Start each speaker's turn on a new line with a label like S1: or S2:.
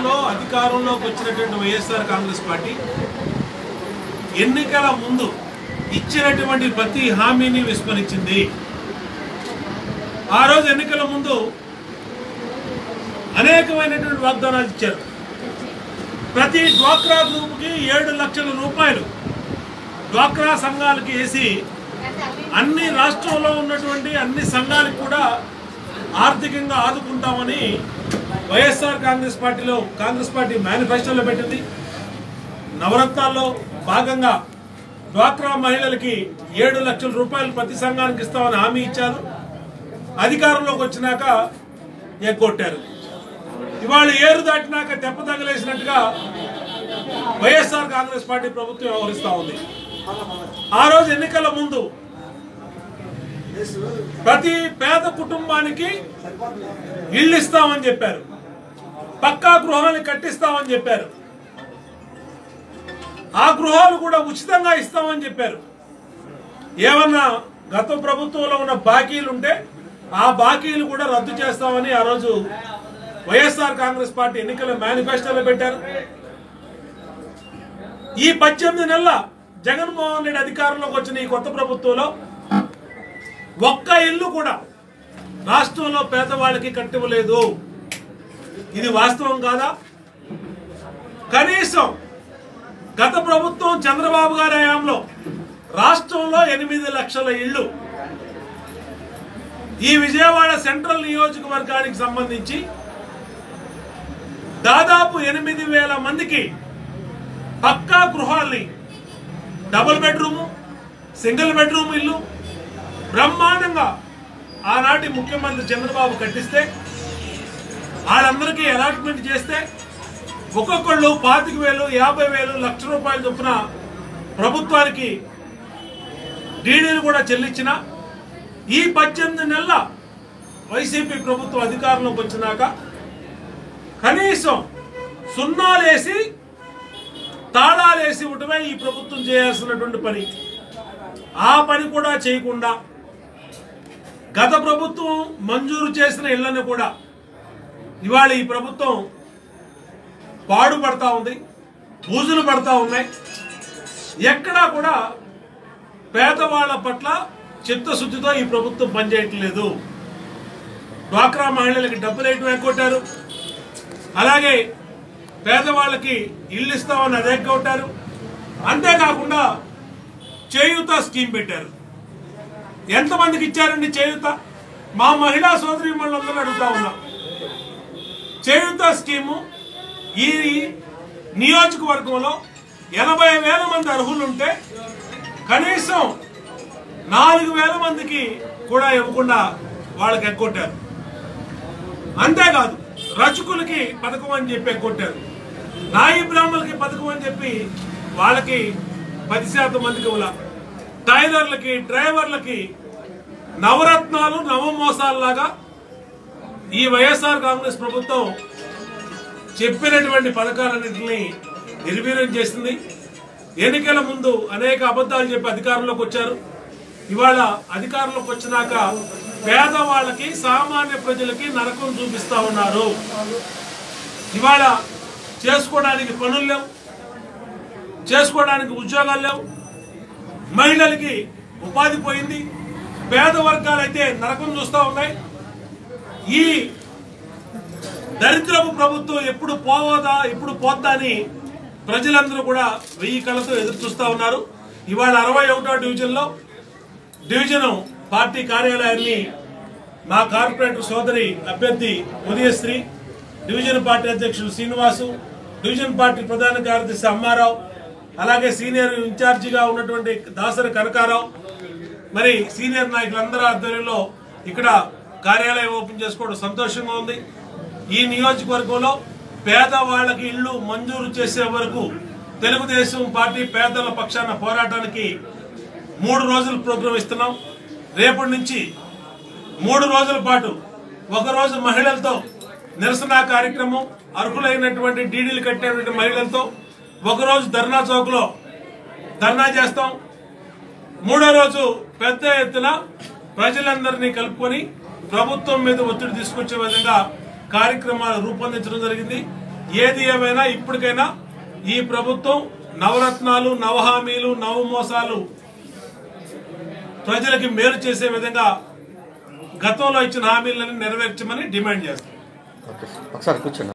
S1: రాష్ట్రంలో అధికారంలోకి వచ్చినటువంటి వైఎస్ఆర్ కాంగ్రెస్ పార్టీ ఎన్నికల ముందు ఇచ్చినటువంటి ప్రతి హామీని విస్మరించింది ఆ రోజు ఎన్నికల ముందు అనేకమైనటువంటి వాగ్దానాలు ఇచ్చారు ప్రతి డ్వాక్రా గ్రూప్కి ఏడు లక్షల రూపాయలు డ్వాక్రా సంఘాలకి వేసి అన్ని రాష్ట్రంలో ఉన్నటువంటి అన్ని సంఘాలకు కూడా ఆర్థికంగా ఆదుకుంటామని వైఎస్ఆర్ కాంగ్రెస్ పార్టీలో కాంగ్రెస్ పార్టీ మేనిఫెస్టోలో పెట్టింది నవరత్నాల్లో భాగంగా డ్వాక్రా మహిళలకి ఏడు లక్షల రూపాయలు ప్రతి సంఘానికి ఇస్తామని హామీ ఇచ్చారు అధికారంలోకి వచ్చినాక ఎగ్గొట్టారు ఇవాళ ఏరు దాటినాక దెబ్బ తగలేసినట్టుగా వైఎస్ఆర్ కాంగ్రెస్ పార్టీ ప్రభుత్వం వ్యవహరిస్తా ఉంది ఆ రోజు ఎన్నికల ముందు ప్రతి పేద కుటుంబానికి ఇళ్ళు ఇస్తామని చెప్పారు పక్కా గృహాన్ని కట్టిస్తామని చెప్పారు ఆ గృహాలు కూడా ఉచితంగా ఇస్తామని చెప్పారు ఏమన్నా గత ప్రభుత్వంలో ఉన్న బాకీలు ఉంటే ఆ బాకీలు కూడా రద్దు చేస్తామని ఆ రోజు వైఎస్ఆర్ కాంగ్రెస్ పార్టీ ఎన్నికల మేనిఫెస్టోలో పెట్టారు ఈ పద్దెనిమిది నెలల జగన్మోహన్ రెడ్డి అధికారంలోకి వచ్చిన ఈ కొత్త ప్రభుత్వంలో ఒక్క ఇల్లు కూడా రాష్ట్రంలో పేదవాళ్ళకి కట్టివ్వలేదు ఇది వాస్తవం కాదా కనీసం గత ప్రభుత్వం చంద్రబాబు గారి హయాంలో రాష్ట్రంలో ఎనిమిది లక్షల ఇళ్ళు ఈ విజయవాడ సెంట్రల్ నియోజకవర్గానికి సంబంధించి దాదాపు ఎనిమిది వేల మందికి పక్కా గృహాల్ని డబుల్ బెడ్రూము సింగిల్ బెడ్రూమ్ ఇల్లు బ్రహ్మాండంగా ఆనాటి ముఖ్యమంత్రి చంద్రబాబు కట్టిస్తే వాళ్ళందరికీ అలాట్మెంట్ చేస్తే ఒక్కొక్కళ్ళు పాతిక వేలు యాభై వేలు లక్ష రూపాయల చొప్పున ప్రభుత్వానికి డీడీలు కూడా చెల్లించిన ఈ పద్దెనిమిది నెలల వైసీపీ ప్రభుత్వం అధికారంలోకి వచ్చినాక కనీసం సున్నాలేసి తాళాలేసి ఇవ్వటమే ఈ ప్రభుత్వం చేయాల్సినటువంటి పని ఆ పని కూడా చేయకుండా గత ప్రభుత్వం మంజూరు చేసిన ఇళ్లను కూడా ఇవాళ ఈ ప్రభుత్వం పాడుపడతా ఉంది బూజులు పడతా ఉన్నాయి ఎక్కడా కూడా పేదవాళ్ల పట్ల చిత్తశుద్ధితో ఈ ప్రభుత్వం పనిచేయట్లేదు డ్వాక్రా మహిళలకి డబ్బులు వేయటం ఎగ్గొట్టారు అలాగే పేదవాళ్ళకి ఇల్లు ఇస్తామని అది ఎగ్గొట్టారు అంతేకాకుండా చేయూత స్కీమ్ పెట్టారు ఎంతమందికి ఇచ్చారండి చేయూత మా మహిళా సోదరి మళ్ళందరూ అడుగుతా ఉన్నాం చేయూత స్కీము ఈ నియోజకవర్గంలో ఎనభై వేల మంది అర్హులుంటే కనీసం నాలుగు వేల మందికి కూడా ఇవ్వకుండా వాళ్ళకి ఎగ్గొట్టారు అంతేకాదు రచకులకి పథకం అని చెప్పి ఎగ్గొట్టారు నాయి బ్రాహ్మణులకి పథకం అని చెప్పి వాళ్ళకి పది శాతం మందికి ఇవ్వాల టైలర్లకి డ్రైవర్లకి నవరత్నాలు నవమోసాల్లాగా ఈ వైఎస్ఆర్ కాంగ్రెస్ ప్రభుత్వం చెప్పినటువంటి పథకాలన్నింటినీ నిర్వీర్యం చేసింది ఎన్నికల ముందు అనేక అబద్ధాలు చెప్పి అధికారంలోకి వచ్చారు ఇవాళ అధికారంలోకి వచ్చినాక పేదవాళ్ళకి సామాన్య ప్రజలకి నరకం చూపిస్తా ఉన్నారు ఇవాళ చేసుకోవడానికి పనులు లేవు చేసుకోవడానికి ఉద్యోగాలు లేవు మహిళలకి ఉపాధి పోయింది పేద వర్గాలైతే నరకం చూస్తా ఉన్నాయి ఈ దరిద్రపు ప్రభుత్వం ఎప్పుడు పోవదా ఎప్పుడు పోద్దా అని ప్రజలందరూ కూడా వెయ్యి కళ్ళతో ఎదురు చూస్తా ఉన్నారు ఇవాళ అరవై ఒకటో డివిజన్లో డివిజన్ పార్టీ కార్యాలయాన్ని మా కార్పొరేటర్ సోదరి అభ్యర్థి ఉదయశ్రీ డివిజన్ పార్టీ అధ్యక్షుడు శ్రీనివాసు డివిజన్ పార్టీ ప్రధాన కార్యదర్శి అమ్మారావు అలాగే సీనియర్ ఇన్ఛార్జిగా ఉన్నటువంటి దాసరి కనకారావు మరి సీనియర్ నాయకులందరూ ఆధ్వర్యంలో ఇక్కడ కార్యాలయం ఓపెన్ చేసుకోవడం సంతోషంగా ఉంది ఈ నియోజకవర్గంలో పేదవాళ్ళకి ఇళ్లు మంజూరు చేసే వరకు తెలుగుదేశం పార్టీ పేదల పక్షాన పోరాటానికి మూడు రోజులు ప్రోగ్రాం ఇస్తున్నాం రేపటి నుంచి మూడు రోజుల పాటు ఒక రోజు మహిళలతో నిరసన కార్యక్రమం అర్హులైనటువంటి డీడీలు కట్టినటువంటి మహిళలతో ఒకరోజు ధర్నా చౌక్ లో ధర్నా చేస్తాం మూడో రోజు పెద్ద ఎత్తున ప్రజలందరినీ కలుపుకొని ప్రభుత్వం మీద ఒత్తిడి తీసుకొచ్చే విధంగా కార్యక్రమాలు రూపొందించడం జరిగింది ఏది ఏమైనా ఇప్పటికైనా ఈ ప్రభుత్వం నవరత్నాలు నవహామీలు నవమోసాలు ప్రజలకి మేలు చేసే విధంగా గతంలో ఇచ్చిన హామీలను నెరవేర్చమని డిమాండ్ చేస్తాం
S2: ఓకే ఒకసారి కూర్చోండి